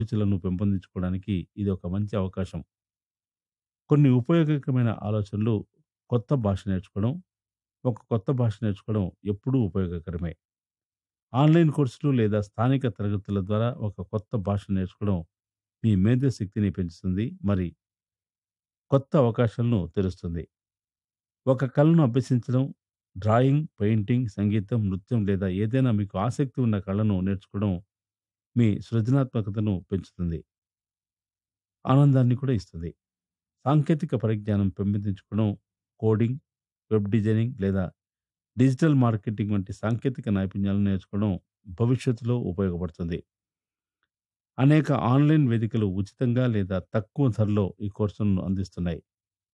రుచులను పెంపొందించుకోవడానికి ఇది ఒక మంచి అవకాశం. కొన్ని ఉపయోగకరమైన ఆలోచనలు కొత్త భాష నేర్చుకోవడం, ఒక కొత్త భాష నేర్చుకోవడం ఎప్పుడూ ఉపయోగకరమే. ఆన్‌లైన్ కోర్సులు లేదా స్థానిక తరగతుల ద్వారా ఒక కొత్త భాష నేర్చుకోవడం మీ మేధోశక్తిని పెంచుతుంది. మరి కొత్త అవకాశాలను తెరుస్తుంది. ఒక కళను అభ్యసించడం, డ్రాయింగ్, పెయింటింగ్, సంగీతం, నృత్యం లేదా ఏదైనా మీకు ఆసక్తి ఉన్న కళను నేర్చుకోవడం మీ సృజనాత్మకతను పెంచుతుంది. ఆనందాన్ని కూడా ఇస్తుంది. సాంకేతిక పరిజ్ఞానం పెంపొందించుకోవడం, కోడింగ్, వెబ్ డిజైనింగ్ లేదా డిజిటల్ మార్కెటింగ్ వంటి సాంకేతిక నైపుణ్యాలను నేర్చుకోవడం భవిష్యత్తులో ఉపయోగపడుతుంది. అనేక ఆన్‌లైన్ వేదికలు ఉచితంగా లేదా తక్కువ ధరలో ఈ కోర్సులను అందిస్తున్నాయి.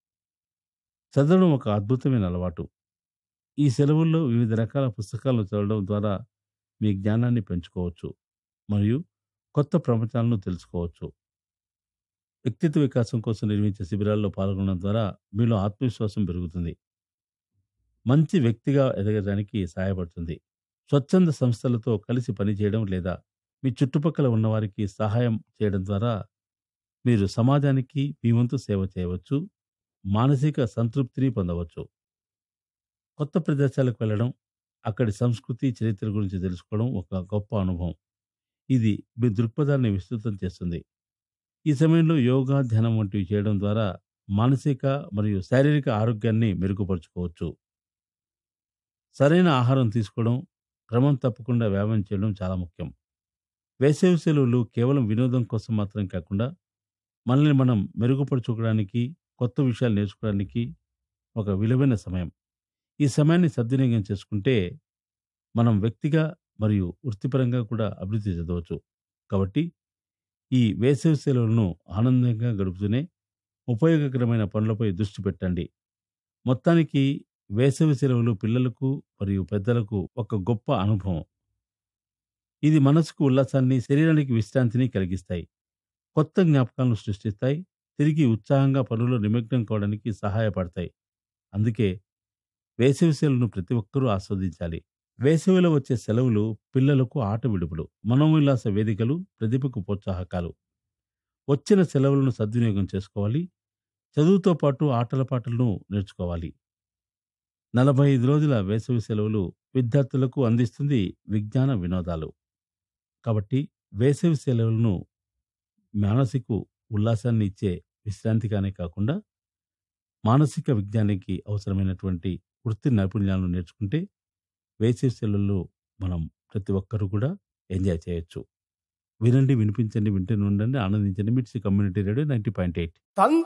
చదవడం ఒక అద్భుతమైన అలవాటు. ఈ సెలవుల్లో వివిధ రకాల పుస్తకాలను చదవడం ద్వారా మీ జ్ఞానాన్ని పెంచుకోవచ్చు మరియు కొత్త ప్రపంచాలను తెలుసుకోవచ్చు. వ్యక్తిత్వ వికాసం కోసం నిర్వహించే శిబిరాల్లో పాల్గొనడం ద్వారా మీలో ఆత్మవిశ్వాసం పెరుగుతుంది. మంచి వ్యక్తిగా ఎదగడానికి సహాయపడుతుంది. స్వచ్ఛంద సంస్థలతో కలిసి పనిచేయడం లేదా మీ చుట్టుపక్కల ఉన్నవారికి సహాయం చేయడం ద్వారా మీరు సమాజానికి మీ వంతు సేవ చేయవచ్చు. మానసిక సంతృప్తిని పొందవచ్చు. కొత్త ప్రదేశాలకు వెళ్ళడం, అక్కడి సంస్కృతి, చరిత్ర గురించి తెలుసుకోవడం ఒక గొప్ప అనుభవం. ఇది మీ దృక్పథాన్ని విస్తృతం చేస్తుంది. ఈ సమయంలో యోగా, ధ్యానం వంటివి చేయడం ద్వారా మానసిక మరియు శారీరక ఆరోగ్యాన్ని మెరుగుపరుచుకోవచ్చు. సరైన ఆహారం తీసుకోవడం, క్రమం తప్పకుండా వ్యాయామం చేయడం చాలా ముఖ్యం. వేసవి సెలవులు కేవలం వినోదం కోసం మాత్రం కాకుండా మనల్ని మనం మెరుగుపరుచుకోవడానికి, కొత్త విషయాలు నేర్చుకోవడానికి ఒక విలువైన సమయం. ఈ సమయాన్ని సద్వినియోగం చేసుకుంటే మనం వ్యక్తిగా మరియు వృత్తిపరంగా కూడా అభివృద్ధి చెందవచ్చు. కాబట్టి ఈ వేసవి సెలవులను ఆనందంగా గడుపుతూనే ఉపయోగకరమైన పనులపై దృష్టి పెట్టండి. మొత్తానికి వేసవి సెలవులు పిల్లలకు మరియు పెద్దలకు ఒక గొప్ప అనుభవం. ఇది మనసుకు ఉల్లాసాన్ని, శరీరానికి విశ్రాంతిని కలిగిస్తాయి. కొత్త జ్ఞాపకాలను సృష్టిస్తాయి. తిరిగి ఉత్సాహంగా పనుల్లో నిమగ్నం కావడానికి సహాయపడతాయి. అందుకే వేసవి సెలవులను ప్రతి ఒక్కరూ ఆస్వాదించాలి. వేసవిలో వచ్చే సెలవులు పిల్లలకు ఆట విడుపులు, మనోల్లాస వేదికలు, ప్రతిభకు ప్రోత్సాహకాలు. వచ్చిన సెలవులను సద్వినియోగం చేసుకోవాలి. చదువుతో పాటు ఆటల పాటలను నేర్చుకోవాలి. నలభై ఐదు రోజుల వేసవి సెలవులు విద్యార్థులకు అందిస్తుంది విజ్ఞాన వినోదాలు. కాబట్టి వేసవి సెలవులను మానసిక ఉల్లాసాన్ని ఇచ్చే విశ్రాంతిగానే కాకుండా మానసిక విజ్ఞానానికి అవసరమైనటువంటి వృత్తి నైపుణ్యాలను నేర్చుకుంటే వేసవి సెలవుల్లో మనం ప్రతి ఒక్కరు కూడా ఎంజాయ్ చేయొచ్చు. వినండి, వినిపించండి, వింటూనే ఉండండి, ఆనందించండి. మిట్స్ కమ్యూనిటీ రేడియో 90.8